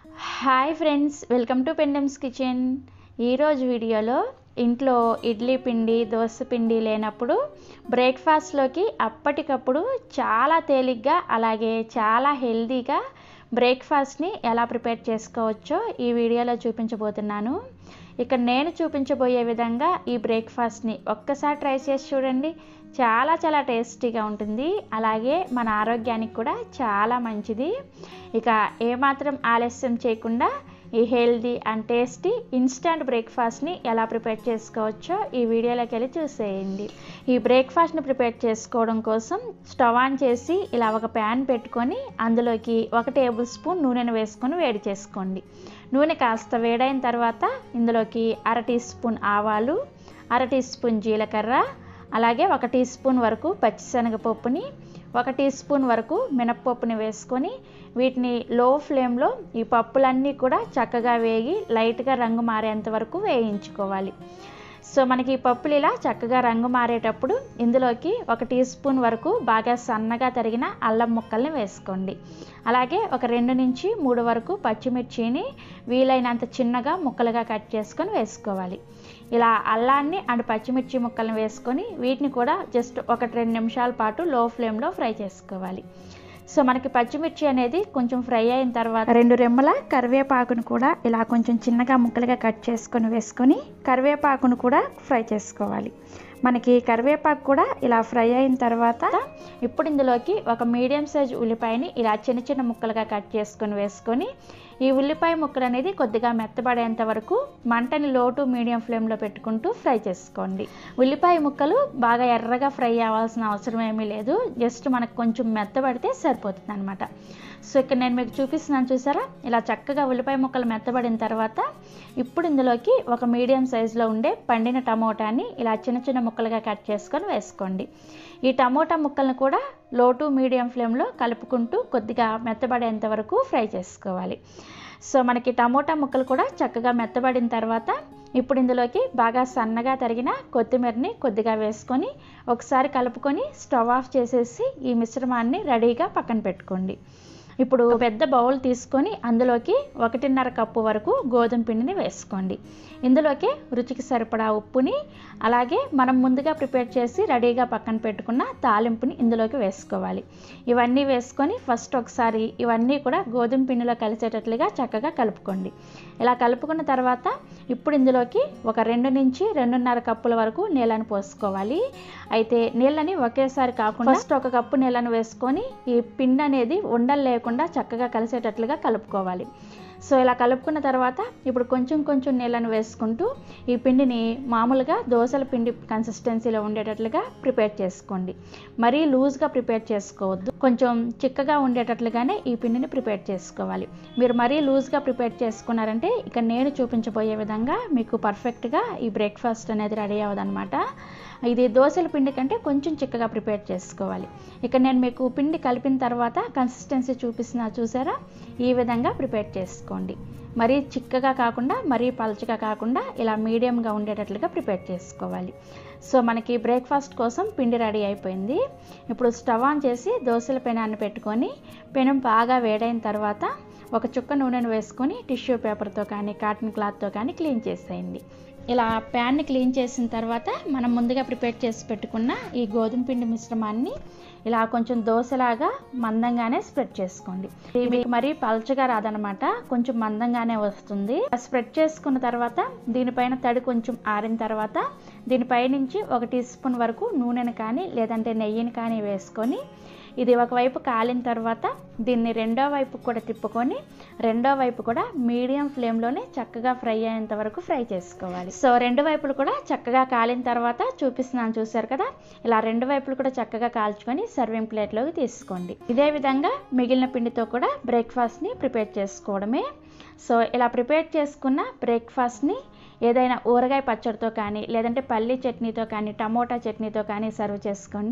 hi friends welcome to Pendem's kitchen ఈరోజు వీడియోలో ఇంట్లో ఇడ్లీ పిండి దోశ పిండి లేనప్పుడు బ్రేక్ఫాస్ట్లోకి అప్పటికప్పుడు చాలా తేలిగ్గా అలాగే చాలా హెల్తీగా బ్రేక్ఫాస్ట్ని ఎలా ప్రిపేర్ చేసుకోవచ్చో ఈ వీడియోలో చూపించబోతున్నాను ఇక్కడ నేను చూపించబోయే విధంగా ఈ బ్రేక్ఫాస్ట్ని ఒక్కసారి ట్రై చేసి చూడండి చాలా చాలా టేస్టీగా ఉంటుంది అలాగే మన ఆరోగ్యానికి కూడా చాలా మంచిది ఇక ఏమాత్రం ఆలస్యం చేయకుండా ఈ హెల్దీ అండ్ టేస్టీ ఇన్స్టంట్ బ్రేక్ఫాస్ట్ని ఎలా ప్రిపేర్ చేసుకోవచ్చో ఈ వీడియోలోకి వెళ్ళి చూసేయండి ఈ బ్రేక్ఫాస్ట్ని ప్రిపేర్ చేసుకోవడం కోసం స్టవ్ ఆన్ చేసి ఇలా ఒక ప్యాన్ పెట్టుకొని అందులోకి ఒక టేబుల్ స్పూన్ నూనెను వేసుకొని వేడి చేసుకోండి నూనె కాస్త వేడైన తర్వాత ఇందులోకి అర టీ స్పూన్ ఆవాలు అర టీ స్పూన్ జీలకర్ర అలాగే ఒక టీ స్పూన్ వరకు పచ్చిశనగపప్పుని ఒక టీ స్పూన్ వరకు మినప్పప్పుని వేసుకొని వీటిని లో ఫ్లేమ్లో ఈ పప్పులన్నీ కూడా చక్కగా వేగి లైట్గా రంగు మారేంత వరకు వేయించుకోవాలి సో మనకి ఈ పప్పులు ఇలా చక్కగా రంగు మారేటప్పుడు ఇందులోకి ఒక టీ స్పూన్ వరకు బాగా సన్నగా తరిగిన అల్లం ముక్కల్ని వేసుకోండి అలాగే ఒక రెండు నుంచి మూడు వరకు పచ్చిమిర్చిని వీలైనంత చిన్నగా ముక్కలుగా కట్ చేసుకొని వేసుకోవాలి ఇలా అల్లాన్ని అండ్ పచ్చిమిర్చి ముక్కల్ని వేసుకొని వీటిని కూడా జస్ట్ ఒకటి రెండు నిమిషాల పాటు లో ఫ్లేమ్లో ఫ్రై చేసుకోవాలి సో మనకి పచ్చిమిర్చి అనేది కొంచెం ఫ్రై అయిన తర్వాత రెండు రెమ్మల కరివేపాకును కూడా ఇలా కొంచెం చిన్నగా ముక్కలుగా కట్ చేసుకొని వేసుకొని కరివేపాకును కూడా ఫ్రై చేసుకోవాలి మనకి కరివేపాకు కూడా ఇలా ఫ్రై అయిన తర్వాత ఇప్పుడు ఇందులోకి ఒక మీడియం సైజ్ ఉల్లిపాయని ఇలా చిన్న చిన్న ముక్కలుగా కట్ చేసుకొని వేసుకొని ఈ ఉల్లిపాయ ముక్కలు అనేది కొద్దిగా మెత్తబడేంత వరకు మంటని లో టు మీడియం ఫ్లేమ్లో పెట్టుకుంటూ ఫ్రై చేసుకోండి ఉల్లిపాయ ముక్కలు బాగా ఎర్రగా ఫ్రై అవ్వాల్సిన అవసరం ఏమీ లేదు జస్ట్ మనకు కొంచెం మెత్తబడితే సరిపోతుంది అనమాట సో ఇక్కడ నేను మీకు చూపిస్తున్నాను చూసారా ఇలా చక్కగా ఉల్లిపాయ ముక్కలు మెత్తబడిన తర్వాత ఇప్పుడు ఇందులోకి ఒక మీడియం సైజులో ఉండే పండిన టమోటాని ఇలా చిన్న చిన్న ముక్కలుగా కట్ చేసుకొని వేసుకోండి ఈ టమోటా ముక్కలను కూడా లో టు మీడియం ఫ్లేమ్లో కలుపుకుంటూ కొద్దిగా మెత్తబడేంత వరకు ఫ్రై చేసుకోవాలి సో మనకి టమోటా ముక్కలు కూడా చక్కగా మెత్తబడిన తర్వాత ఇప్పుడు ఇందులోకి బాగా సన్నగా తరిగిన కొత్తిమీరని కొద్దిగా వేసుకొని ఒకసారి కలుపుకొని స్టవ్ ఆఫ్ చేసేసి ఈ మిశ్రమాన్ని రెడీగా పక్కన పెట్టుకోండి ఇప్పుడు పెద్ద బౌల్ తీసుకొని అందులోకి ఒకటిన్నర కప్పు వరకు గోధుమ పిండిని వేసుకోండి ఇందులోకి రుచికి సరిపడా ఉప్పుని అలాగే మనం ముందుగా ప్రిపేర్ చేసి రెడీగా పక్కన పెట్టుకున్న తాలింపుని ఇందులోకి వేసుకోవాలి ఇవన్నీ వేసుకొని ఫస్ట్ ఒకసారి ఇవన్నీ కూడా గోధుమ పిండిలో కలిసేటట్లుగా చక్కగా కలుపుకోండి ఇలా కలుపుకున్న తర్వాత ఇప్పుడు ఇందులోకి ఒక రెండు నుంచి రెండున్నర కప్పుల వరకు నీళ్ళని పోసుకోవాలి అయితే నీళ్ళని ఒకేసారి కాకుండా ఫస్ట్ ఒక కప్పు నీళ్ళని వేసుకొని ఈ పిండి అనేది ఉండలు లేకుండా చక్కగా కలిసేటట్లుగా కలుపుకోవాలి సో ఇలా కలుపుకున్న తర్వాత ఇప్పుడు కొంచెం కొంచెం నీళ్ళని వేసుకుంటూ ఈ పిండిని మామూలుగా దోశల పిండి కన్సిస్టెన్సీలో ఉండేటట్లుగా ప్రిపేర్ చేసుకోండి మరీ లూజ్గా ప్రిపేర్ చేసుకోవద్దు కొంచెం చిక్కగా ఉండేటట్లుగానే ఈ పిండిని ప్రిపేర్ చేసుకోవాలి మీరు మరీ లూజ్గా ప్రిపేర్ చేసుకున్నారంటే ఇక నేను చూపించబోయే విధంగా మీకు పర్ఫెక్ట్గా ఈ బ్రేక్ఫాస్ట్ అనేది రెడీ అవ్వదన్నమాట ఇది దోశల పిండి కంటే కొంచెం చిక్కగా ప్రిపేర్ చేసుకోవాలి ఇక నేను మీకు పిండి కలిపిన తర్వాత కన్సిస్టెన్సీ చూపిస్తున్నా చూసారా ఈ విధంగా ప్రిపేర్ చేసుకోండి మరీ చిక్కగా కాకుండా మరీ పలచగా కాకుండా ఇలా మీడియంగా ఉండేటట్లుగా ప్రిపేర్ చేసుకోవాలి సో మనకి బ్రేక్ఫాస్ట్ కోసం పిండి రెడీ అయిపోయింది ఇప్పుడు స్టవ్ ఆన్ చేసి దోశల పెనాన్ని పెట్టుకొని పెనం బాగా వేడైన తర్వాత ఒక చుక్క నూనెను వేసుకొని టిష్యూ పేపర్తో కానీ కాటన్ క్లాత్తో కానీ క్లీన్ చేసేయండి ఇలా ప్యాన్ని క్లీన్ చేసిన తర్వాత మనం ముందుగా ప్రిపేర్ చేసి పెట్టుకున్న ఈ గోధుమ పిండి మిశ్రమాన్ని ఇలా కొంచెం దోశలాగా మందంగానే స్ప్రెడ్ చేసుకోండి ఇది మీకు మరీ పల్చగా రాదనమాట కొంచెం మందంగానే వస్తుంది స్ప్రెడ్ చేసుకున్న తర్వాత దీనిపైన తడి కొంచెం ఆరిన తర్వాత దీనిపై నుంచి ఒక టీ స్పూన్ వరకు నూనెను కానీ లేదంటే నెయ్యిని కానీ వేసుకొని ఇది ఒకవైపు కాలిన తర్వాత దీన్ని రెండో వైపు కూడా తిప్పుకొని రెండో వైపు కూడా మీడియం ఫ్లేమ్లోనే చక్కగా ఫ్రై అయ్యేంత వరకు ఫ్రై చేసుకోవాలి సో రెండు వైపులు కూడా చక్కగా కాలిన తర్వాత చూపిస్తున్నాను చూసారు కదా ఇలా రెండు వైపులు కూడా చక్కగా కాల్చుకొని సర్వింగ్ ప్లేట్లోకి తీసుకోండి ఇదే విధంగా మిగిలిన పిండితో కూడా బ్రేక్ఫాస్ట్ని ప్రిపేర్ చేసుకోవడమే సో ఇలా ప్రిపేర్ చేసుకున్న బ్రేక్ఫాస్ట్ని ఏదైనా ఊరగాయ పచ్చడితో కానీ లేదంటే పల్లి చట్నీతో కానీ టమోటా చట్నీతో కానీ సర్వ్ చేసుకోండి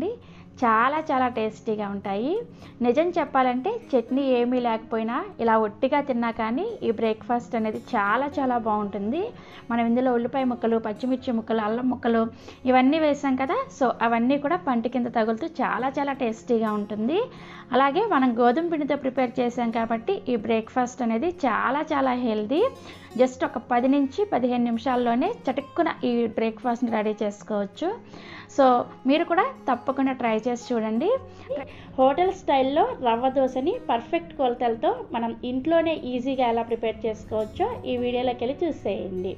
చాలా చాలా టేస్టీగా ఉంటాయి నిజం చెప్పాలంటే చట్నీ ఏమీ లేకపోయినా ఇలా ఒట్టిగా తిన్నా కానీ ఈ బ్రేక్ఫాస్ట్ అనేది చాలా చాలా బాగుంటుంది మనం ఇందులో ఉల్లిపాయ ముక్కలు పచ్చిమిర్చి ముక్కలు అల్లం ముక్కలు ఇవన్నీ వేసాం కదా సో అవన్నీ కూడా పంటి కింద తగులుతూ చాలా చాలా టేస్టీగా ఉంటుంది అలాగే మనం గోధుమ పిండితో ప్రిపేర్ చేసాం కాబట్టి ఈ బ్రేక్ఫాస్ట్ అనేది చాలా చాలా హెల్దీ జస్ట్ ఒక పది నుంచి పదిహేను నిమిషాల్లోనే చటుక్కున ఈ బ్రేక్ఫాస్ట్ని రెడీ చేసుకోవచ్చు సో మీరు కూడా తప్పకుండా ట్రై చేసి చూడండి హోటల్ స్టైల్లో రవ్వ దోశని పర్ఫెక్ట్ కొలతలతో మనం ఇంట్లోనే ఈజీగా ఎలా ప్రిపేర్ చేసుకోవచ్చో ఈ వీడియోలోకి వెళ్ళి చూసేయండి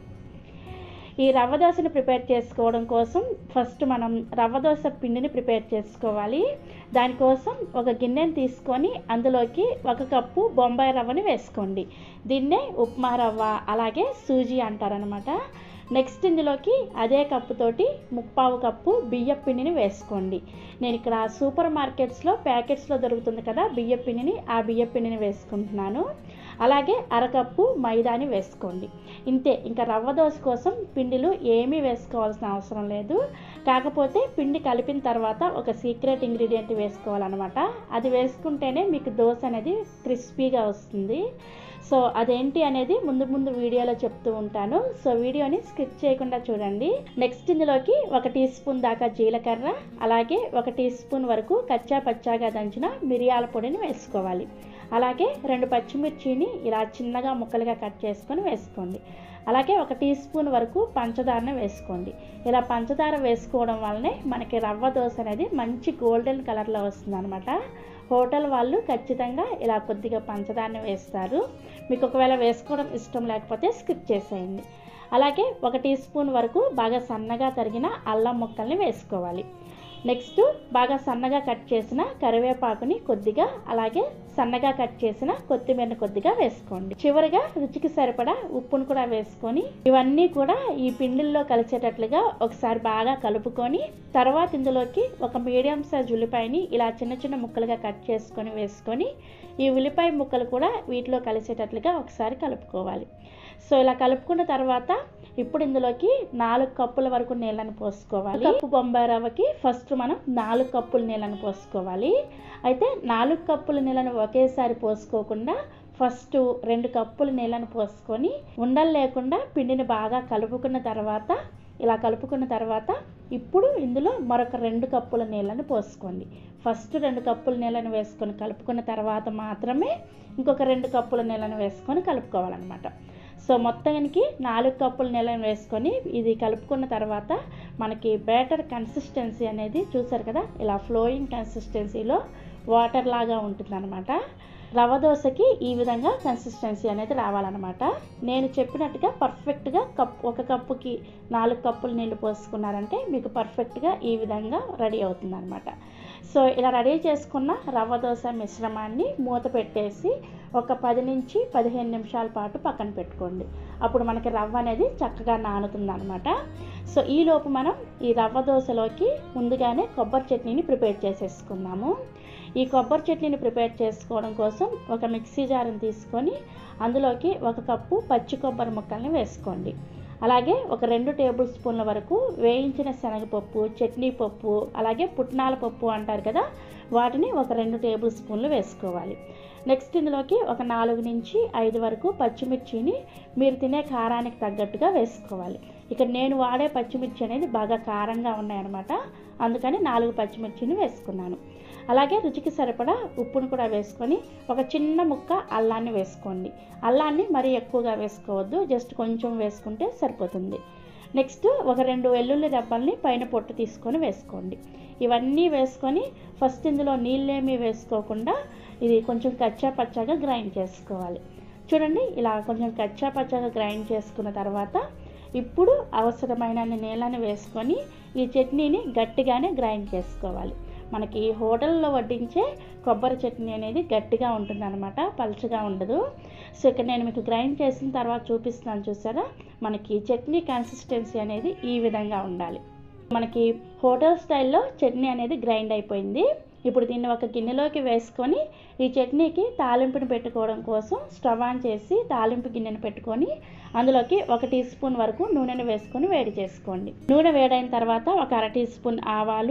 ఈ రవ్వ దోశని ప్రిపేర్ చేసుకోవడం కోసం ఫస్ట్ మనం రవ్వ దోశ పిండిని ప్రిపేర్ చేసుకోవాలి దానికోసం ఒక గిన్నెని తీసుకొని అందులోకి ఒక కప్పు బొంబాయి రవ్వని వేసుకోండి దీన్నే ఉప్మా రవ్వ అలాగే సూజీ అంటారనమాట నెక్స్ట్ ఇందులోకి అదే కప్పుతోటి ముప్పావు కప్పు బియ్య పిండిని వేసుకోండి నేను ఇక్కడ సూపర్ మార్కెట్స్లో ప్యాకెట్స్లో దొరుకుతుంది కదా బియ్య పిండిని ఆ బియ్య పిండిని వేసుకుంటున్నాను అలాగే అరకప్పు మైదాని వేసుకోండి ఇంతే ఇంకా రవ్వ దోశ కోసం పిండిలు ఏమీ వేసుకోవాల్సిన అవసరం లేదు కాకపోతే పిండి కలిపిన తర్వాత ఒక సీక్రెట్ ఇంగ్రీడియంట్ వేసుకోవాలన్నమాట అది వేసుకుంటేనే మీకు దోశ అనేది క్రిస్పీగా వస్తుంది సో అదేంటి అనేది ముందు ముందు వీడియోలో చెప్తూ ఉంటాను సో వీడియోని స్కిప్ చేయకుండా చూడండి నెక్స్ట్ ఇందులోకి ఒక టీ స్పూన్ దాకా జీలకర్ర అలాగే ఒక టీ స్పూన్ వరకు కచ్చా పచ్చాగా దంచిన మిరియాల పొడిని వేసుకోవాలి అలాగే రెండు పచ్చిమిర్చిని ఇలా చిన్నగా ముక్కలుగా కట్ చేసుకొని వేసుకోండి అలాగే ఒక టీ స్పూన్ వరకు పంచదారను వేసుకోండి ఇలా పంచదార వేసుకోవడం వల్లనే మనకి రవ్వ దోశ అనేది మంచి గోల్డెన్ కలర్లో వస్తుంది అనమాట హోటల్ వాళ్ళు ఖచ్చితంగా ఇలా కొద్దిగా పంచదారని వేస్తారు మీకు ఒకవేళ వేసుకోవడం ఇష్టం లేకపోతే స్కిప్ చేసేయండి అలాగే ఒక టీ స్పూన్ వరకు బాగా సన్నగా తరిగిన అల్లం ముక్కల్ని వేసుకోవాలి నెక్స్ట్ బాగా సన్నగా కట్ చేసిన కరివేపాకుని కొద్దిగా అలాగే సన్నగా కట్ చేసిన కొత్తిమీరని కొద్దిగా వేసుకోండి చివరిగా రుచికి సరిపడా ఉప్పును కూడా వేసుకొని ఇవన్నీ కూడా ఈ పిండిల్లో కలిసేటట్లుగా ఒకసారి బాగా కలుపుకొని తర్వాత ఇందులోకి ఒక మీడియం సైజ్ ఉల్లిపాయని ఇలా చిన్న చిన్న ముక్కలుగా కట్ చేసుకొని వేసుకొని ఈ ఉల్లిపాయ ముక్కలు కూడా వీటిలో కలిసేటట్లుగా ఒకసారి కలుపుకోవాలి సో ఇలా కలుపుకున్న తర్వాత ఇప్పుడు ఇందులోకి నాలుగు కప్పుల వరకు నీళ్ళని పోసుకోవాలి కప్పు బొంబాయి రవ్వకి ఫస్ట్ మనం నాలుగు కప్పుల నీళ్ళని పోసుకోవాలి అయితే నాలుగు కప్పుల నీళ్ళని ఒకేసారి పోసుకోకుండా ఫస్ట్ రెండు కప్పుల నీళ్ళని పోసుకొని ఉండలు లేకుండా పిండిని బాగా కలుపుకున్న తర్వాత ఇలా కలుపుకున్న తర్వాత ఇప్పుడు ఇందులో మరొక రెండు కప్పుల నీళ్ళని పోసుకోండి ఫస్ట్ రెండు కప్పుల నీళ్ళని వేసుకొని కలుపుకున్న తర్వాత మాత్రమే ఇంకొక రెండు కప్పుల నీళ్ళని వేసుకొని కలుపుకోవాలన్నమాట సో మొత్తానికి నాలుగు కప్పుల నీళ్ళని వేసుకొని ఇది కలుపుకున్న తర్వాత మనకి బ్యాటర్ కన్సిస్టెన్సీ అనేది చూసారు కదా ఇలా ఫ్లోయింగ్ కన్సిస్టెన్సీలో వాటర్ లాగా ఉంటుందన్నమాట రవ దోశకి ఈ విధంగా కన్సిస్టెన్సీ అనేది రావాలన్నమాట నేను చెప్పినట్టుగా పర్ఫెక్ట్గా కప్ ఒక కప్పుకి నాలుగు కప్పులు నీళ్ళు పోసుకున్నారంటే మీకు పర్ఫెక్ట్గా ఈ విధంగా రెడీ అవుతుందన్నమాట సో ఇలా రెడీ చేసుకున్న రవ్వ దోశ మిశ్రమాన్ని మూత పెట్టేసి ఒక పది నుంచి పదిహేను నిమిషాల పాటు పక్కన పెట్టుకోండి అప్పుడు మనకి రవ్వ అనేది చక్కగా నానుతుంది అనమాట సో ఈలోపు మనం ఈ రవ్వ దోశలోకి ముందుగానే కొబ్బరి చట్నీని ప్రిపేర్ చేసేసుకుందాము ఈ కొబ్బరి చట్నీని ప్రిపేర్ చేసుకోవడం కోసం ఒక మిక్సీ జార్ని తీసుకొని అందులోకి ఒక కప్పు పచ్చి కొబ్బరి ముక్కల్ని వేసుకోండి అలాగే ఒక రెండు టేబుల్ స్పూన్ల వరకు వేయించిన శనగపప్పు చట్నీ పప్పు అలాగే పుట్నాల పప్పు అంటారు కదా వాటిని ఒక రెండు టేబుల్ స్పూన్లు వేసుకోవాలి నెక్స్ట్ ఇందులోకి ఒక నాలుగు నుంచి ఐదు వరకు పచ్చిమిర్చిని మీరు తినే కారానికి తగ్గట్టుగా వేసుకోవాలి ఇక్కడ నేను వాడే పచ్చిమిర్చి అనేది బాగా కారంగా ఉన్నాయన్నమాట అందుకని నాలుగు పచ్చిమిర్చిని వేసుకున్నాను అలాగే రుచికి సరిపడా ఉప్పును కూడా వేసుకొని ఒక చిన్న ముక్క అల్లాన్ని వేసుకోండి అల్లాన్ని మరీ ఎక్కువగా వేసుకోవద్దు జస్ట్ కొంచెం వేసుకుంటే సరిపోతుంది నెక్స్ట్ ఒక రెండు వెల్లుల్లి రెబ్బల్ని పైన పొట్టు తీసుకొని వేసుకోండి ఇవన్నీ వేసుకొని ఫస్ట్ ఇందులో నీళ్ళేమీ వేసుకోకుండా ఇది కొంచెం కచ్చా పచ్చాగా గ్రైండ్ చేసుకోవాలి చూడండి ఇలా కొంచెం కచ్చా పచ్చాగా గ్రైండ్ చేసుకున్న తర్వాత ఇప్పుడు అవసరమైన నీళ్ళని వేసుకొని ఈ చట్నీని గట్టిగానే గ్రైండ్ చేసుకోవాలి మనకి హోటల్లో వడ్డించే కొబ్బరి చట్నీ అనేది గట్టిగా ఉంటుందన్నమాట పలుచగా ఉండదు సో ఇక్కడ నేను మీకు గ్రైండ్ చేసిన తర్వాత చూపిస్తున్నాను చూసారా మనకి చట్నీ కన్సిస్టెన్సీ అనేది ఈ విధంగా ఉండాలి మనకి హోటల్ స్టైల్లో చట్నీ అనేది గ్రైండ్ అయిపోయింది ఇప్పుడు దీన్ని ఒక గిన్నెలోకి వేసుకొని ఈ చట్నీకి తాలింపుని పెట్టుకోవడం కోసం స్టవ్ ఆన్ చేసి తాలింపు గిన్నెను పెట్టుకొని అందులోకి ఒక టీ స్పూన్ వరకు నూనెను వేసుకొని వేడి చేసుకోండి నూనె వేడైన తర్వాత ఒక అర టీ స్పూన్ ఆవాలు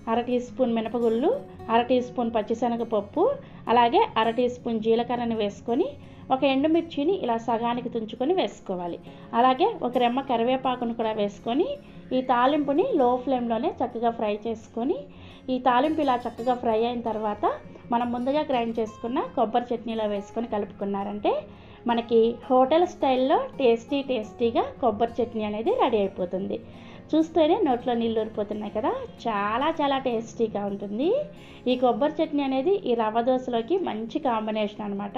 అర టీ స్పూన్ మినపగుళ్ళు అర టీ స్పూన్ పచ్చిశనగపప్పు అలాగే అర టీ స్పూన్ జీలకర్రని వేసుకొని ఒక ఎండుమిర్చిని ఇలా సగానికి తుంచుకొని వేసుకోవాలి అలాగే ఒక రెమ్మ కరివేపాకును కూడా వేసుకొని ఈ తాలింపుని లో ఫ్లేమ్లోనే చక్కగా ఫ్రై చేసుకొని ఈ తాలింపు ఇలా చక్కగా ఫ్రై అయిన తర్వాత మనం ముందుగా గ్రైండ్ చేసుకున్న కొబ్బరి చట్నీలో వేసుకొని కలుపుకున్నారంటే మనకి హోటల్ స్టైల్లో టేస్టీ టేస్టీగా కొబ్బరి చట్నీ అనేది రెడీ అయిపోతుంది చూస్తేనే నోట్లో నీళ్ళు ఊరిపోతున్నాయి కదా చాలా చాలా టేస్టీగా ఉంటుంది ఈ కొబ్బరి చట్నీ అనేది ఈ రవ్వ దోశలోకి మంచి కాంబినేషన్ అనమాట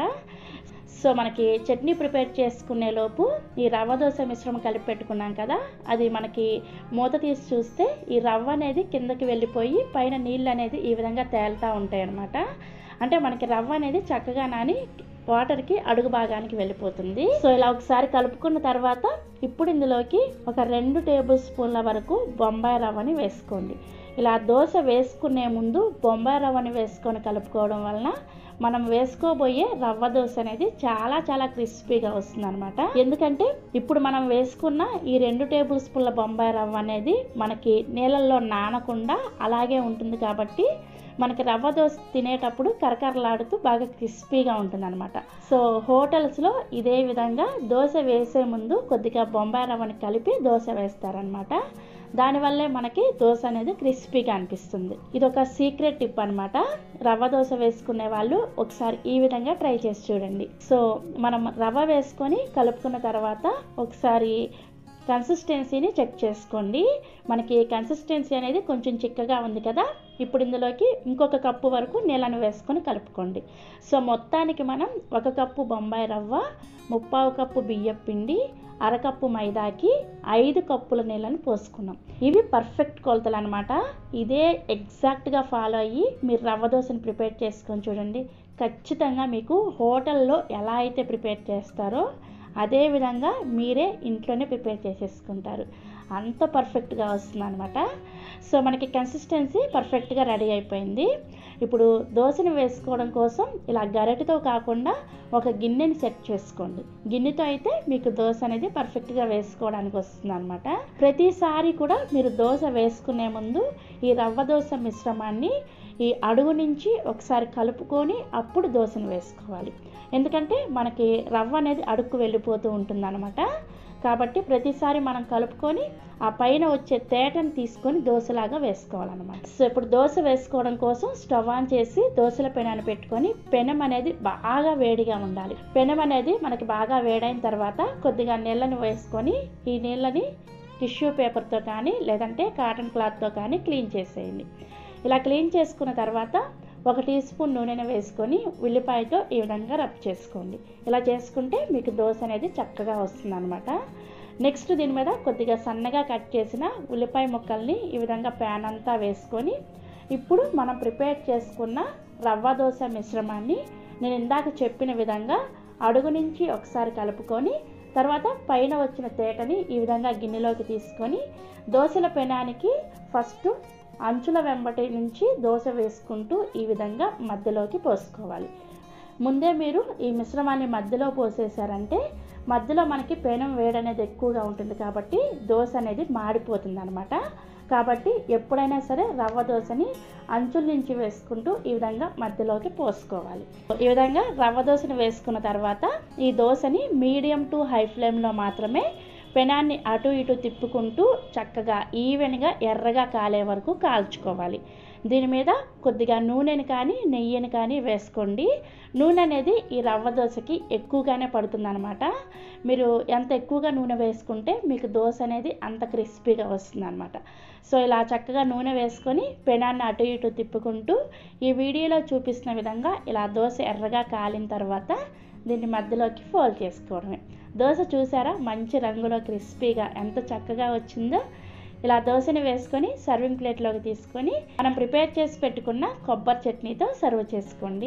సో మనకి చట్నీ ప్రిపేర్ చేసుకునే లోపు ఈ రవ్వ దోశ మిశ్రమం కలిపి పెట్టుకున్నాం కదా అది మనకి మూత తీసి చూస్తే ఈ రవ్వ అనేది కిందకి వెళ్ళిపోయి పైన నీళ్ళు అనేది ఈ విధంగా తేలుతూ ఉంటాయి అన్నమాట అంటే మనకి రవ్వ అనేది చక్కగా నాని వాటర్కి అడుగు భాగానికి వెళ్ళిపోతుంది సో ఇలా ఒకసారి కలుపుకున్న తర్వాత ఇప్పుడు ఇందులోకి ఒక రెండు టేబుల్ స్పూన్ల వరకు బొంబాయి రవ్వని వేసుకోండి ఇలా దోశ వేసుకునే ముందు బొంబాయి రవ్వని వేసుకొని కలుపుకోవడం వలన మనం వేసుకోబోయే రవ్వ దోశ అనేది చాలా చాలా క్రిస్పీగా వస్తుంది అనమాట ఎందుకంటే ఇప్పుడు మనం వేసుకున్న ఈ రెండు టేబుల్ స్పూన్ల బొంబాయి రవ్వ అనేది మనకి నీళ్ళల్లో నానకుండా అలాగే ఉంటుంది కాబట్టి మనకి రవ్వ దోశ తినేటప్పుడు కరకరలాడుతూ బాగా క్రిస్పీగా ఉంటుంది అనమాట సో హోటల్స్లో ఇదే విధంగా దోశ వేసే ముందు కొద్దిగా బొంబాయి రవ్వని కలిపి దోశ వేస్తారనమాట దానివల్లే మనకి దోశ అనేది క్రిస్పీగా అనిపిస్తుంది ఇది ఒక సీక్రెట్ టిప్ అనమాట రవ్వ దోశ వేసుకునే వాళ్ళు ఒకసారి ఈ విధంగా ట్రై చేసి చూడండి సో మనం రవ్వ వేసుకొని కలుపుకున్న తర్వాత ఒకసారి కన్సిస్టెన్సీని చెక్ చేసుకోండి మనకి కన్సిస్టెన్సీ అనేది కొంచెం చిక్కగా ఉంది కదా ఇప్పుడు ఇందులోకి ఇంకొక కప్పు వరకు నీళ్ళను వేసుకొని కలుపుకోండి సో మొత్తానికి మనం ఒక కప్పు బొంబాయి రవ్వ ముప్పావు కప్పు బియ్యం పిండి అరకప్పు మైదాకి ఐదు కప్పుల నీళ్ళని పోసుకున్నాం ఇవి పర్ఫెక్ట్ కొలతలు అనమాట ఇదే ఎగ్జాక్ట్గా ఫాలో అయ్యి మీరు రవ్వ దోశని ప్రిపేర్ చేసుకొని చూడండి ఖచ్చితంగా మీకు హోటల్లో ఎలా అయితే ప్రిపేర్ చేస్తారో అదే విధంగా మీరే ఇంట్లోనే ప్రిపేర్ చేసేసుకుంటారు అంత పర్ఫెక్ట్గా వస్తుంది అనమాట సో మనకి కన్సిస్టెన్సీ పర్ఫెక్ట్గా రెడీ అయిపోయింది ఇప్పుడు దోశని వేసుకోవడం కోసం ఇలా గరిటెతో కాకుండా ఒక గిన్నెని సెట్ చేసుకోండి గిన్నెతో అయితే మీకు దోశ అనేది పర్ఫెక్ట్గా వేసుకోవడానికి వస్తుంది అనమాట ప్రతిసారి కూడా మీరు దోశ వేసుకునే ముందు ఈ రవ్వ దోశ మిశ్రమాన్ని ఈ అడుగు నుంచి ఒకసారి కలుపుకొని అప్పుడు దోశను వేసుకోవాలి ఎందుకంటే మనకి రవ్వ అనేది అడుక్కు వెళ్ళిపోతూ ఉంటుందన్నమాట కాబట్టి ప్రతిసారి మనం కలుపుకొని ఆ పైన వచ్చే తేటను తీసుకొని దోశలాగా వేసుకోవాలన్నమాట సో ఇప్పుడు దోశ వేసుకోవడం కోసం స్టవ్ ఆన్ చేసి దోశల పెనాన్ని పెట్టుకొని పెనం అనేది బాగా వేడిగా ఉండాలి పెనం అనేది మనకి బాగా వేడైన తర్వాత కొద్దిగా నీళ్ళని వేసుకొని ఈ నీళ్ళని టిష్యూ పేపర్తో కానీ లేదంటే కాటన్ క్లాత్తో కానీ క్లీన్ చేసేయండి ఇలా క్లీన్ చేసుకున్న తర్వాత ఒక టీ స్పూన్ నూనెను వేసుకొని ఉల్లిపాయతో ఈ విధంగా రబ్ చేసుకోండి ఇలా చేసుకుంటే మీకు దోశ అనేది చక్కగా వస్తుంది అనమాట నెక్స్ట్ దీని మీద కొద్దిగా సన్నగా కట్ చేసిన ఉల్లిపాయ ముక్కల్ని ఈ విధంగా ప్యాన్ అంతా వేసుకొని ఇప్పుడు మనం ప్రిపేర్ చేసుకున్న రవ్వ దోశ మిశ్రమాన్ని నేను ఇందాక చెప్పిన విధంగా అడుగు నుంచి ఒకసారి కలుపుకొని తర్వాత పైన వచ్చిన తేటని ఈ విధంగా గిన్నెలోకి తీసుకొని దోశల పెనానికి ఫస్ట్ అంచుల వెంబటి నుంచి దోశ వేసుకుంటూ ఈ విధంగా మధ్యలోకి పోసుకోవాలి ముందే మీరు ఈ మిశ్రమాన్ని మధ్యలో పోసేసారంటే మధ్యలో మనకి పేనం వేడనేది ఎక్కువగా ఉంటుంది కాబట్టి దోశ అనేది మాడిపోతుంది అనమాట కాబట్టి ఎప్పుడైనా సరే రవ్వ దోశని అంచుల నుంచి వేసుకుంటూ ఈ విధంగా మధ్యలోకి పోసుకోవాలి ఈ విధంగా రవ్వ దోశని వేసుకున్న తర్వాత ఈ దోశని మీడియం టు హై ఫ్లేమ్లో మాత్రమే పెనాన్ని అటు ఇటు తిప్పుకుంటూ చక్కగా ఈవెన్గా ఎర్రగా కాలే వరకు కాల్చుకోవాలి దీని మీద కొద్దిగా నూనెని కానీ నెయ్యిని కానీ వేసుకోండి నూనె అనేది ఈ రవ్వ దోశకి ఎక్కువగానే పడుతుందన్నమాట మీరు ఎంత ఎక్కువగా నూనె వేసుకుంటే మీకు దోశ అనేది అంత క్రిస్పీగా వస్తుంది అనమాట సో ఇలా చక్కగా నూనె వేసుకొని పెనాన్ని అటు ఇటు తిప్పుకుంటూ ఈ వీడియోలో చూపిస్తున్న విధంగా ఇలా దోశ ఎర్రగా కాలిన తర్వాత దీన్ని మధ్యలోకి ఫోల్డ్ చేసుకోవడమే దోశ చూసారా మంచి రంగులో క్రిస్పీగా ఎంత చక్కగా వచ్చిందో ఇలా దోశని వేసుకొని సర్వింగ్ ప్లేట్లోకి తీసుకొని మనం ప్రిపేర్ చేసి పెట్టుకున్న కొబ్బరి చట్నీతో సర్వ్ చేసుకోండి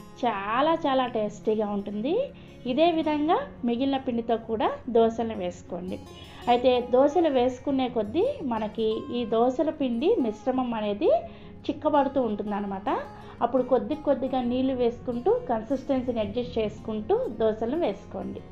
చాలా చాలా టేస్టీగా ఉంటుంది ఇదే విధంగా మిగిలిన పిండితో కూడా దోశలు వేసుకోండి అయితే దోశలు వేసుకునే కొద్దీ మనకి ఈ దోశల పిండి మిశ్రమం అనేది చిక్కబడుతూ ఉంటుందన్నమాట అప్పుడు కొద్ది కొద్దిగా నీళ్లు వేసుకుంటూ కన్సిస్టెన్సీని అడ్జస్ట్ చేసుకుంటూ దోశలు వేసుకోండి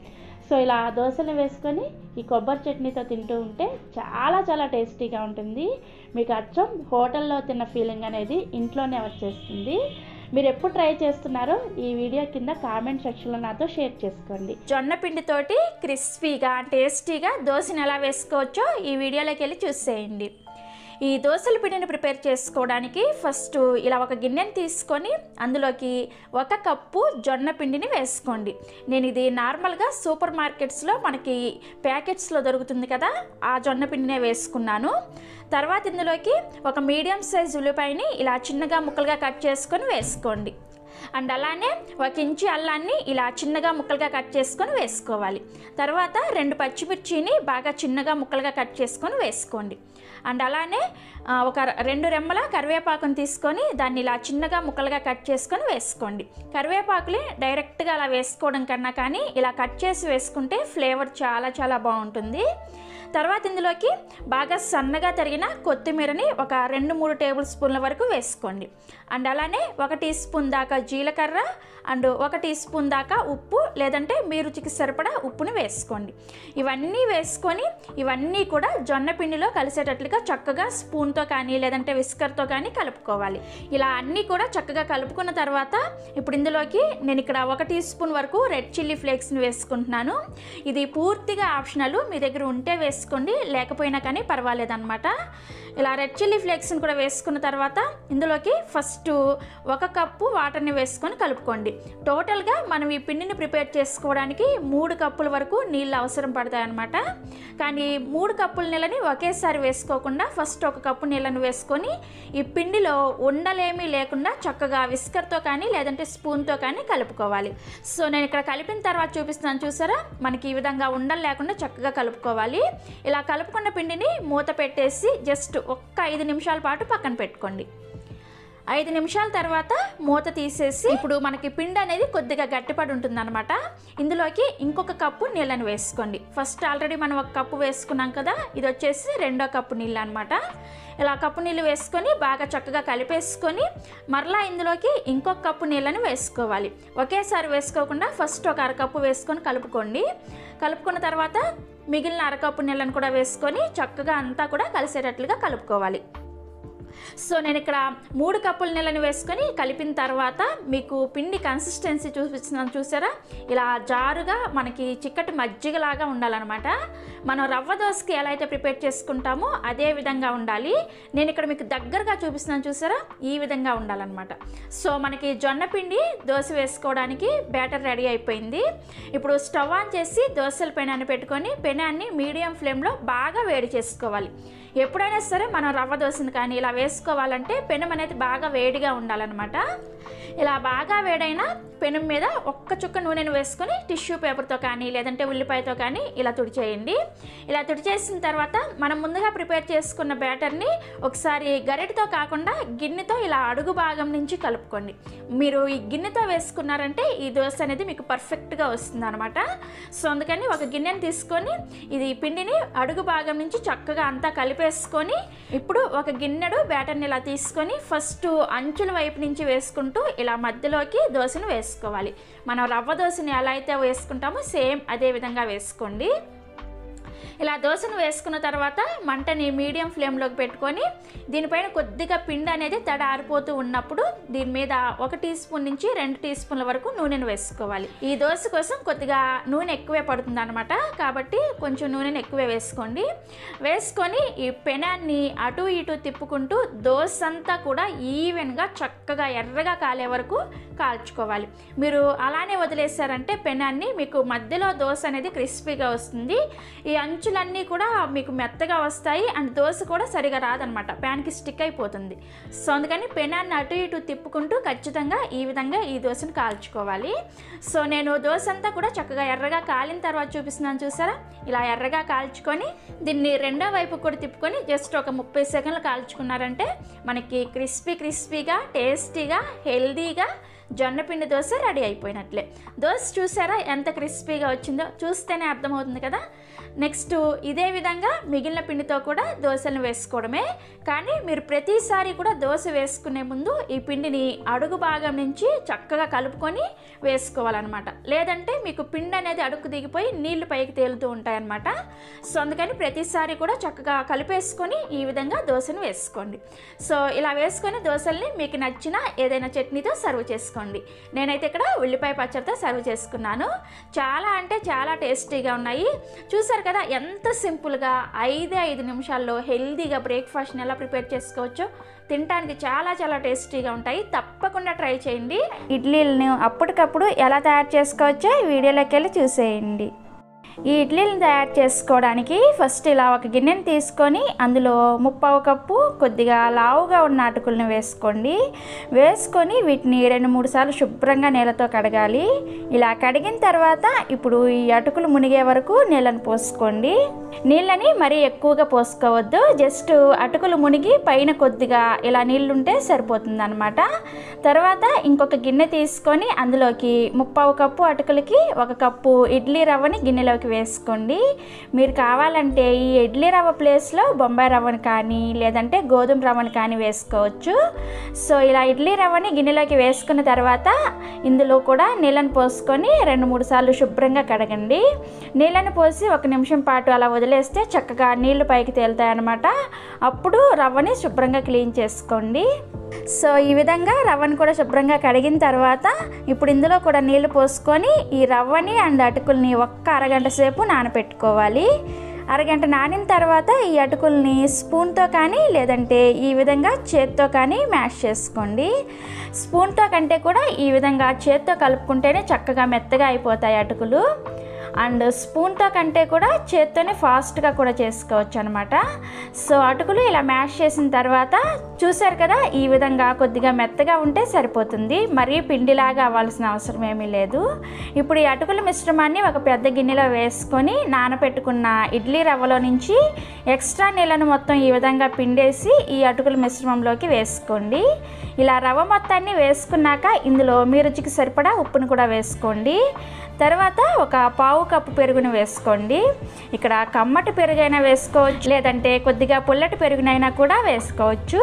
సో ఇలా దోశలు వేసుకొని ఈ కొబ్బరి చట్నీతో తింటూ ఉంటే చాలా చాలా టేస్టీగా ఉంటుంది మీకు అచ్చం హోటల్లో తిన్న ఫీలింగ్ అనేది ఇంట్లోనే వచ్చేస్తుంది మీరు ఎప్పుడు ట్రై చేస్తున్నారో ఈ వీడియో కింద కామెంట్ సెక్షన్లో నాతో షేర్ చేసుకోండి జొన్న పిండితోటి క్రిస్పీగా టేస్టీగా దోశని ఎలా వేసుకోవచ్చో ఈ వీడియోలోకి వెళ్ళి చూసేయండి ఈ దోశల పిండిని ప్రిపేర్ చేసుకోవడానికి ఫస్ట్ ఇలా ఒక గిన్నెని తీసుకొని అందులోకి ఒక కప్పు జొన్న పిండిని వేసుకోండి నేను ఇది నార్మల్గా సూపర్ మార్కెట్స్లో మనకి ప్యాకెట్స్లో దొరుకుతుంది కదా ఆ జొన్న పిండినే వేసుకున్నాను తర్వాత ఇందులోకి ఒక మీడియం సైజ్ ఉల్లిపాయని ఇలా చిన్నగా ముక్కలుగా కట్ చేసుకొని వేసుకోండి అండ్ అలానే ఒక ఇంచి అల్లాన్ని ఇలా చిన్నగా ముక్కలుగా కట్ చేసుకొని వేసుకోవాలి తర్వాత రెండు పచ్చిమిర్చిని బాగా చిన్నగా ముక్కలుగా కట్ చేసుకొని వేసుకోండి అండ్ అలానే ఆ, ఒక రెండు రెమ్మల కరివేపాకుని తీసుకొని దాన్ని ఇలా చిన్నగా ముక్కలుగా కట్ చేసుకొని వేసుకోండి కరివేపాకుని డైరెక్ట్గా అలా వేసుకోవడం కన్నా కానీ ఇలా కట్ చేసి వేసుకుంటే ఫ్లేవర్ చాలా చాలా బాగుంటుంది తర్వాత ఇందులోకి బాగా సన్నగా తరిగిన కొత్తిమీరని ఒక రెండు మూడు టేబుల్ స్పూన్ల వరకు వేసుకోండి అండ్ అలానే ఒక టీ స్పూన్ దాకా జీలకర్ర అండ్ ఒక టీ స్పూన్ దాకా ఉప్పు లేదంటే మీ రుచికి సరిపడా ఉప్పుని వేసుకోండి ఇవన్నీ వేసుకొని ఇవన్నీ కూడా జొన్న పిండిలో కలిసేటట్లుగా చక్కగా స్పూన్తో కానీ లేదంటే విస్కర్తో కానీ కలుపుకోవాలి ఇలా అన్నీ కూడా చక్కగా కలుపుకున్న తర్వాత ఇప్పుడు ఇందులోకి నేను ఇక్కడ ఒక టీ స్పూన్ వరకు రెడ్ చిల్లీ ఫ్లేక్స్ని వేసుకుంటున్నాను ఇది పూర్తిగా ఆప్షనల్ మీ దగ్గర ఉంటే వేసుకోండి లేకపోయినా కానీ పర్వాలేదన్నమాట ఇలా రెడ్ చిల్లీ ఫ్లేక్స్ని కూడా వేసుకున్న తర్వాత ఇందులోకి ఫస్ట్ ఒక కప్పు వాటర్ని వేసుకొని కలుపుకోండి టోటల్గా మనం ఈ పిండిని ప్రిపేర్ చేసుకోవడానికి మూడు కప్పుల వరకు నీళ్ళు అవసరం పడతాయి అన్నమాట కానీ మూడు కప్పుల నీళ్ళని ఒకేసారి వేసుకోకుండా ఫస్ట్ ఒక కప్పు నీళ్ళని వేసుకొని ఈ పిండిలో ఉండలేమీ లేకుండా చక్కగా విస్కర్తో కానీ లేదంటే స్పూన్తో కానీ కలుపుకోవాలి సో నేను ఇక్కడ కలిపిన తర్వాత చూపిస్తున్నాను చూసారా మనకి ఈ విధంగా ఉండలు లేకుండా చక్కగా కలుపుకోవాలి ఇలా కలుపుకున్న పిండిని మూత పెట్టేసి జస్ట్ ఒక్క ఐదు నిమిషాల పాటు పక్కన పెట్టుకోండి ఐదు నిమిషాల తర్వాత మూత తీసేసి ఇప్పుడు మనకి పిండి అనేది కొద్దిగా గట్టిపడి ఉంటుందన్నమాట ఇందులోకి ఇంకొక కప్పు నీళ్ళని వేసుకోండి ఫస్ట్ ఆల్రెడీ మనం ఒక కప్పు వేసుకున్నాం కదా ఇది వచ్చేసి రెండో కప్పు నీళ్ళు అనమాట ఇలా కప్పు నీళ్ళు వేసుకొని బాగా చక్కగా కలిపేసుకొని మరలా ఇందులోకి ఇంకొక కప్పు నీళ్ళని వేసుకోవాలి ఒకేసారి వేసుకోకుండా ఫస్ట్ ఒక అరకప్పు వేసుకొని కలుపుకోండి కలుపుకున్న తర్వాత మిగిలిన అరకప్పు నీళ్ళని కూడా వేసుకొని చక్కగా అంతా కూడా కలిసేటట్లుగా కలుపుకోవాలి సో నేను ఇక్కడ మూడు కప్పుల నీళ్ళని వేసుకొని కలిపిన తర్వాత మీకు పిండి కన్సిస్టెన్సీ చూపిస్తున్నాను చూసారా ఇలా జారుగా మనకి చిక్కటి మజ్జిగలాగా ఉండాలన్నమాట మనం రవ్వ దోశకి ఎలా అయితే ప్రిపేర్ చేసుకుంటామో అదే విధంగా ఉండాలి నేను ఇక్కడ మీకు దగ్గరగా చూపిస్తున్నాను చూసారా ఈ విధంగా ఉండాలన్నమాట సో మనకి జొన్న పిండి దోశ వేసుకోవడానికి బ్యాటర్ రెడీ అయిపోయింది ఇప్పుడు స్టవ్ ఆన్ చేసి దోశల పెనాన్ని పెట్టుకొని పెనాన్ని మీడియం ఫ్లేమ్లో బాగా వేడి చేసుకోవాలి ఎప్పుడైనా సరే మనం రవ్వ దోశని కానీ ఇలా వేసుకోవాలంటే పెనం అనేది బాగా వేడిగా ఉండాలన్నమాట ఇలా బాగా వేడైన పెనం మీద ఒక్క చుక్క నూనెను వేసుకొని టిష్యూ పేపర్తో కానీ లేదంటే ఉల్లిపాయతో కానీ ఇలా తుడిచేయండి ఇలా తుడిచేసిన తర్వాత మనం ముందుగా ప్రిపేర్ చేసుకున్న బ్యాటర్ని ఒకసారి గరిటతో కాకుండా గిన్నెతో ఇలా అడుగు భాగం నుంచి కలుపుకోండి మీరు ఈ గిన్నెతో వేసుకున్నారంటే ఈ దోశ అనేది మీకు పర్ఫెక్ట్గా వస్తుంది అనమాట సో అందుకని ఒక గిన్నెని తీసుకొని ఇది పిండిని అడుగు భాగం నుంచి చక్కగా అంతా కలిపేసుకొని ఇప్పుడు ఒక గిన్నెడు బ్యాటర్ని ఇలా తీసుకొని ఫస్ట్ అంచుల వైపు నుంచి వేసుకుంటూ ఇలా మధ్యలోకి దోశను వేసుకోవాలి మనం రవ్వ దోశని ఎలా అయితే వేసుకుంటామో సేమ్ అదే విధంగా వేసుకోండి ఇలా దోశను వేసుకున్న తర్వాత మంటని మీడియం ఫ్లేమ్లోకి పెట్టుకొని దీనిపైన కొద్దిగా పిండి అనేది తడ ఆరిపోతూ ఉన్నప్పుడు దీని మీద ఒక టీ స్పూన్ నుంచి రెండు టీ స్పూన్ల వరకు నూనెను వేసుకోవాలి ఈ దోశ కోసం కొద్దిగా నూనె ఎక్కువే పడుతుంది అనమాట కాబట్టి కొంచెం నూనెను ఎక్కువే వేసుకోండి వేసుకొని ఈ పెనాన్ని అటు ఇటు తిప్పుకుంటూ దోశ అంతా కూడా ఈవెన్గా చక్కగా ఎర్రగా కాలే వరకు కాల్చుకోవాలి మీరు అలానే వదిలేశారంటే పెనాన్ని మీకు మధ్యలో దోశ అనేది క్రిస్పీగా వస్తుంది ఈ అంచులన్నీ కూడా మీకు మెత్తగా వస్తాయి అండ్ దోశ కూడా సరిగా రాదనమాట ప్యాన్కి స్టిక్ అయిపోతుంది సో అందుకని పెనాన్ని అటు ఇటు తిప్పుకుంటూ ఖచ్చితంగా ఈ విధంగా ఈ దోశను కాల్చుకోవాలి సో నేను దోశ అంతా కూడా చక్కగా ఎర్రగా కాలిన తర్వాత చూపిస్తున్నాను చూసారా ఇలా ఎర్రగా కాల్చుకొని దీన్ని రెండో వైపు కూడా తిప్పుకొని జస్ట్ ఒక ముప్పై సెకండ్లు కాల్చుకున్నారంటే మనకి క్రిస్పీ క్రిస్పీగా టేస్టీగా హెల్దీగా జొన్న పిండి దోశ రెడీ అయిపోయినట్లే దోశ చూసారా ఎంత క్రిస్పీగా వచ్చిందో చూస్తేనే అర్థమవుతుంది కదా నెక్స్ట్ ఇదే విధంగా మిగిలిన పిండితో కూడా దోశలను వేసుకోవడమే కానీ మీరు ప్రతిసారి కూడా దోశ వేసుకునే ముందు ఈ పిండిని అడుగు భాగం నుంచి చక్కగా కలుపుకొని వేసుకోవాలన్నమాట లేదంటే మీకు పిండి అనేది అడుగు దిగిపోయి నీళ్లు పైకి తేలుతూ ఉంటాయన్నమాట సో అందుకని ప్రతిసారి కూడా చక్కగా కలిపేసుకొని ఈ విధంగా దోశను వేసుకోండి సో ఇలా వేసుకొని దోశల్ని మీకు నచ్చిన ఏదైనా చట్నీతో సర్వ్ చేసుకోండి నేనైతే ఇక్కడ ఉల్లిపాయ పచ్చడితో సర్వ్ చేసుకున్నాను చాలా అంటే చాలా టేస్టీగా ఉన్నాయి చూసారు కదా ఎంత సింపుల్గా ఐదే ఐదు నిమిషాల్లో హెల్తీగా బ్రేక్ఫాస్ట్ని ఎలా ప్రిపేర్ చేసుకోవచ్చో తినడానికి చాలా చాలా టేస్టీగా ఉంటాయి తప్పకుండా ట్రై చేయండి ఇడ్లీలను అప్పటికప్పుడు ఎలా తయారు చేసుకోవచ్చో ఈ వీడియోలోకి వెళ్ళి చూసేయండి ఈ ఇడ్లీలను తయారు చేసుకోవడానికి ఫస్ట్ ఇలా ఒక గిన్నెని తీసుకొని అందులో ముప్పావు కప్పు కొద్దిగా లావుగా ఉన్న అటుకులను వేసుకోండి వేసుకొని వీటిని రెండు మూడు సార్లు శుభ్రంగా నీళ్ళతో కడగాలి ఇలా కడిగిన తర్వాత ఇప్పుడు ఈ అటుకులు మునిగే వరకు నీళ్ళని పోసుకోండి నీళ్ళని మరీ ఎక్కువగా పోసుకోవద్దు జస్ట్ అటుకులు మునిగి పైన కొద్దిగా ఇలా నీళ్ళుంటే సరిపోతుంది అనమాట తర్వాత ఇంకొక గిన్నె తీసుకొని అందులోకి ముప్పావు కప్పు అటుకులకి ఒక కప్పు ఇడ్లీ రవ్వని గిన్నెలోకి వేసుకోండి మీరు కావాలంటే ఈ ఇడ్లీ రవ్వ ప్లేస్లో బొంబాయి రవ్వని కానీ లేదంటే గోధుమ రవ్వని కానీ వేసుకోవచ్చు సో ఇలా ఇడ్లీ రవ్వని గిన్నెలోకి వేసుకున్న తర్వాత ఇందులో కూడా నీళ్ళని పోసుకొని రెండు మూడు సార్లు శుభ్రంగా కడగండి నీళ్ళని పోసి ఒక నిమిషం పాటు అలా వదిలేస్తే చక్కగా నీళ్లు పైకి తేలుతాయి అన్నమాట అప్పుడు రవ్వని శుభ్రంగా క్లీన్ చేసుకోండి సో ఈ విధంగా రవ్వని కూడా శుభ్రంగా కడిగిన తర్వాత ఇప్పుడు ఇందులో కూడా నీళ్లు పోసుకొని ఈ రవ్వని అండ్ అటుకుల్ని ఒక్క అరగంట సేపు నానబెట్టుకోవాలి అరగంట నానిన తర్వాత ఈ అటుకుల్ని స్పూన్తో కానీ లేదంటే ఈ విధంగా చేత్తో కానీ మ్యాష్ చేసుకోండి స్పూన్తో కంటే కూడా ఈ విధంగా చేత్తో కలుపుకుంటేనే చక్కగా మెత్తగా అయిపోతాయి అటుకులు అండ్ స్పూన్తో కంటే కూడా చేత్తోనే ఫాస్ట్గా కూడా చేసుకోవచ్చు అనమాట సో అటుకులు ఇలా మ్యాష్ చేసిన తర్వాత చూసారు కదా ఈ విధంగా కొద్దిగా మెత్తగా ఉంటే సరిపోతుంది మరీ పిండిలాగా అవ్వాల్సిన అవసరం ఏమీ లేదు ఇప్పుడు ఈ అటుకుల మిశ్రమాన్ని ఒక పెద్ద గిన్నెలో వేసుకొని నానబెట్టుకున్న ఇడ్లీ రవ్వలో నుంచి ఎక్స్ట్రా నీళ్ళను మొత్తం ఈ విధంగా పిండేసి ఈ అటుకుల మిశ్రమంలోకి వేసుకోండి ఇలా రవ్వ మొత్తాన్ని వేసుకున్నాక ఇందులో మీ రుచికి సరిపడా ఉప్పును కూడా వేసుకోండి తర్వాత ఒక పావు కప్పు పెరుగును వేసుకోండి ఇక్కడ కమ్మటి పెరుగైనా వేసుకోవచ్చు లేదంటే కొద్దిగా పుల్లటి పెరుగునైనా కూడా వేసుకోవచ్చు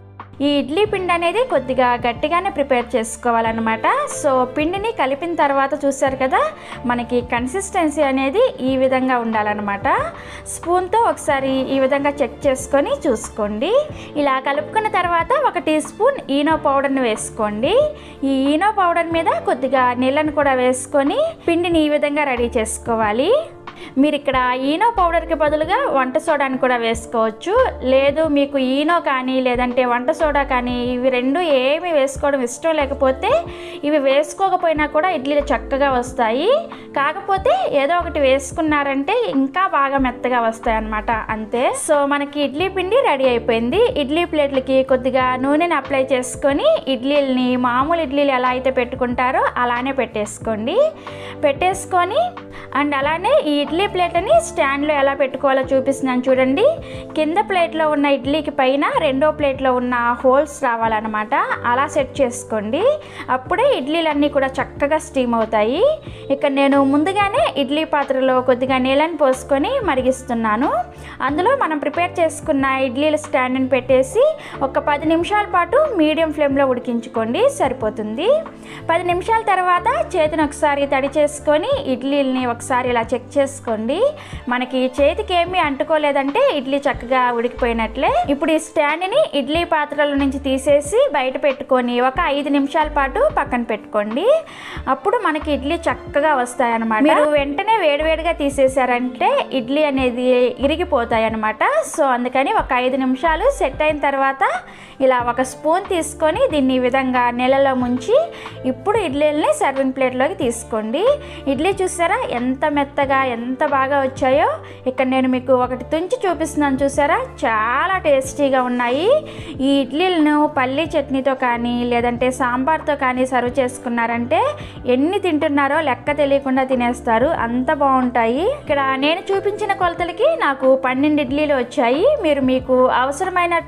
ఈ ఇడ్లీ పిండి అనేది కొద్దిగా గట్టిగానే ప్రిపేర్ చేసుకోవాలన్నమాట సో పిండిని కలిపిన తర్వాత చూసారు కదా మనకి కన్సిస్టెన్సీ అనేది ఈ విధంగా ఉండాలన్నమాట స్పూన్తో ఒకసారి ఈ విధంగా చెక్ చేసుకొని చూసుకోండి ఇలా కలుపుకున్న తర్వాత ఒక టీ స్పూన్ ఈనో పౌడర్ని వేసుకోండి ఈ ఈనో పౌడర్ మీద కొద్దిగా నీళ్ళను కూడా వేసుకొని పిండిని ఈ విధంగా రెడీ చేసుకోవాలి మీరు ఇక్కడ ఈనో పౌడర్కి బదులుగా వంట సోడాని కూడా వేసుకోవచ్చు లేదు మీకు ఈనో కానీ లేదంటే వంట సోడా కానీ ఇవి రెండు ఏమి వేసుకోవడం ఇష్టం లేకపోతే ఇవి వేసుకోకపోయినా కూడా ఇడ్లీలు చక్కగా వస్తాయి కాకపోతే ఏదో ఒకటి వేసుకున్నారంటే ఇంకా బాగా మెత్తగా వస్తాయి అన్నమాట అంతే సో మనకి ఇడ్లీ పిండి రెడీ అయిపోయింది ఇడ్లీ ప్లేట్లకి కొద్దిగా నూనెని అప్లై చేసుకొని ఇడ్లీలని మామూలు ఇడ్లీలు ఎలా అయితే పెట్టుకుంటారో అలానే పెట్టేసుకోండి పెట్టేసుకొని అండ్ అలానే ఈ ఇడ్లీ ప్లేట్ని స్టాండ్లో ఎలా పెట్టుకోవాలో చూపిస్తున్నాను చూడండి కింద ప్లేట్లో ఉన్న ఇడ్లీకి పైన రెండో ప్లేట్లో ఉన్న హోల్స్ రావాలన్నమాట అలా సెట్ చేసుకోండి అప్పుడే ఇడ్లీలన్నీ కూడా చక్కగా స్టీమ్ అవుతాయి ఇక్కడ నేను ముందుగానే ఇడ్లీ పాత్రలో కొద్దిగా నీళ్ళని పోసుకొని మరిగిస్తున్నాను అందులో మనం ప్రిపేర్ చేసుకున్న ఇడ్లీల స్టాండ్ని పెట్టేసి ఒక పది నిమిషాల పాటు మీడియం ఫ్లేమ్లో ఉడికించుకోండి సరిపోతుంది పది నిమిషాల తర్వాత చేతిని ఒకసారి తడి చేసుకొని ఇడ్లీని ఒకసారి ఇలా చెక్ చేసుకోండి మనకి చేతికి ఏమీ అంటుకోలేదంటే ఇడ్లీ చక్కగా ఉడికిపోయినట్లే ఇప్పుడు ఈ స్టాండ్ని ఇడ్లీ పాత్రల నుంచి తీసేసి బయట పెట్టుకొని ఒక ఐదు నిమిషాల పాటు పక్కన పెట్టుకోండి అప్పుడు మనకి ఇడ్లీ చక్కగా వస్తాయి అన్నమాట మీరు వెంటనే వేడివేడిగా తీసేసారంటే ఇడ్లీ అనేది ఇరిగిపోతాయి అన్నమాట సో అందుకని ఒక ఐదు నిమిషాలు సెట్ అయిన తర్వాత ఇలా ఒక స్పూన్ తీసుకొని దీన్ని ఈ విధంగా నీళ్ళలో ముంచి ఇప్పుడు ఇడ్లీలని సర్వింగ్ ప్లేట్లోకి తీసుకోండి ఇడ్లీ చూసారా ఎంత మెత్తగా ఎంత బాగా వచ్చాయో ఇక్కడ నేను మీకు ఒకటి తుంచి చూపిస్తున్నాను చూసారా చాలా టేస్టీగా ఉన్నాయి ఈ ఇడ్లీలను పల్లీ చట్నీతో కానీ లేదంటే సాంబార్తో కానీ సర్వ్ చేసుకున్నారంటే ఎన్ని తింటున్నారో లెక్క తెలియకుండా తినేస్తారు అంత బాగుంటాయి ఇక్కడ నేను చూపించిన కొలతలకి నాకు పన్నెండు ఇడ్లీలు వచ్చాయి మీరు మీకు అవసరమైనట్లు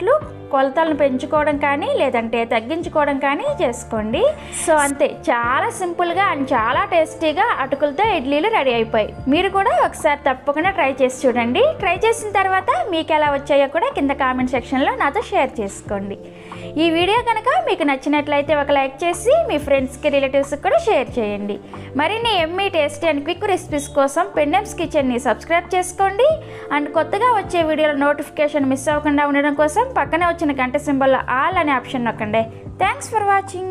కొలతలను పెంచుకోవడం కానీ లేదంటే తగ్గించుకోవడం కానీ చేసుకోండి సో అంతే చాలా సింపుల్గా అండ్ చాలా టేస్టీగా అటుకులతో ఇడ్లీలు రెడీ అయిపోయాయి మీరు కూడా ఒకసారి తప్పకుండా ట్రై చేసి చూడండి ట్రై చేసిన తర్వాత మీకు ఎలా వచ్చాయో కూడా కింద కామెంట్ సెక్షన్లో నాతో షేర్ చేసుకోండి ఈ వీడియో కనుక మీకు నచ్చినట్లయితే ఒక లైక్ చేసి మీ ఫ్రెండ్స్కి రిలేటివ్స్కి కూడా షేర్ చేయండి మరిన్ని ఎమ్మీ టేస్టీ అండ్ క్విక్ రెసిపీస్ కోసం పెండెమ్స్ కిచెన్ని సబ్స్క్రైబ్ చేసుకోండి అండ్ కొత్తగా వచ్చే వీడియోల నోటిఫికేషన్ మిస్ అవ్వకుండా ఉండడం కోసం పక్కనే వచ్చిన గంట సింబల్లో ఆల్ అనే ఆప్షన్ నొక్కండి థ్యాంక్స్ ఫర్ వాచింగ్